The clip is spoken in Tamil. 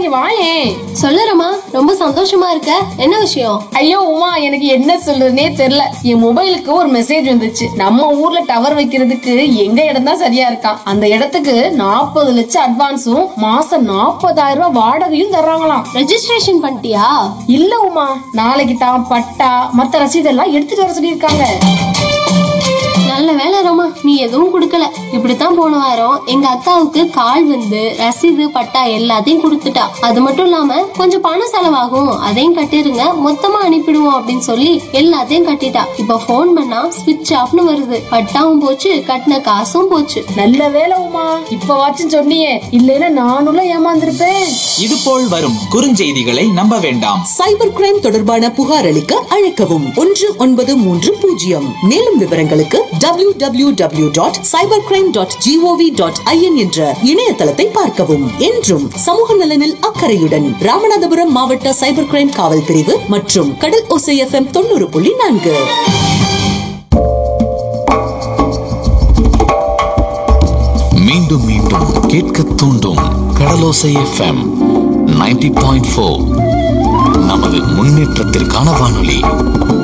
இங்க வாயேன் சொல்லுறமா ரொம்ப சந்தோஷமா இருக்க என்ன விஷயம் ஐயோ உமா எனக்கு என்ன சொல்றதுனே தெரியல என் மொபைலுக்கு ஒரு மெசேஜ் வந்துச்சு நம்ம ஊர்ல டவர் வைக்கிறதுக்கு எங்க இடம் தான் சரியா இருக்கான் அந்த இடத்துக்கு நாற்பது லட்சம் அட்வான்ஸும் மாசம் நாற்பதாயிரம் ரூபாய் வாடகையும் தர்றாங்களாம் ரெஜிஸ்ட்ரேஷன் பண்ணிட்டியா இல்ல உமா நாளைக்கு தான் பட்டா மத்த ரசீதெல்லாம் எடுத்துட்டு வர சொல்லியிருக்காங்க நல்ல வேலை ரோமா நீ எதுவும் கொடுக்கல இப்படித்தான் போன வாரம் எங்க அக்காவுக்கு கால் வந்து ரசீது பட்டா எல்லாத்தையும் கொடுத்துட்டா அது மட்டும் இல்லாம கொஞ்சம் பணம் செலவாகும் அதையும் கட்டிருங்க மொத்தமா அனுப்பிடுவோம் அப்படின்னு சொல்லி எல்லாத்தையும் கட்டிட்டா இப்ப ஃபோன் பண்ணா ஸ்விட்ச் ஆஃப்னு வருது பட்டாவும் போச்சு கட்டின காசும் போச்சு நல்ல வேலை உமா இப்ப வாச்சும் சொன்னியே இல்லைன்னா நானும் ஏமாந்திருப்பேன் இதுபோல் வரும் குறுஞ்செய்திகளை நம்ப வேண்டாம் சைபர் கிரைம் தொடர்பான புகார் அளிக்க அழைக்கவும் ஒன்று ஒன்பது மூன்று பூஜ்ஜியம் மேலும் விவரங்களுக்கு W W W dot cyber crime dot GOV dot IN என்ற இணையதளத்தை பார்க்கவும் என்றும் சமூக நலனில் அக்கறையுடன் ராமநாதபுரம் மாவட்ட சைபர் கிரைம் காவல் பிரிவு மற்றும் கடல் ஓசை எஃப்எம் தொண்ணூறு புள்ளி நான்கு மீண்டும் மீண்டும் கேட்க தூண்டும் கடலோசை எஃப்எம் 90.4 பாயிண்ட் நமது முன்னேற்றத்திற்கான வானொலி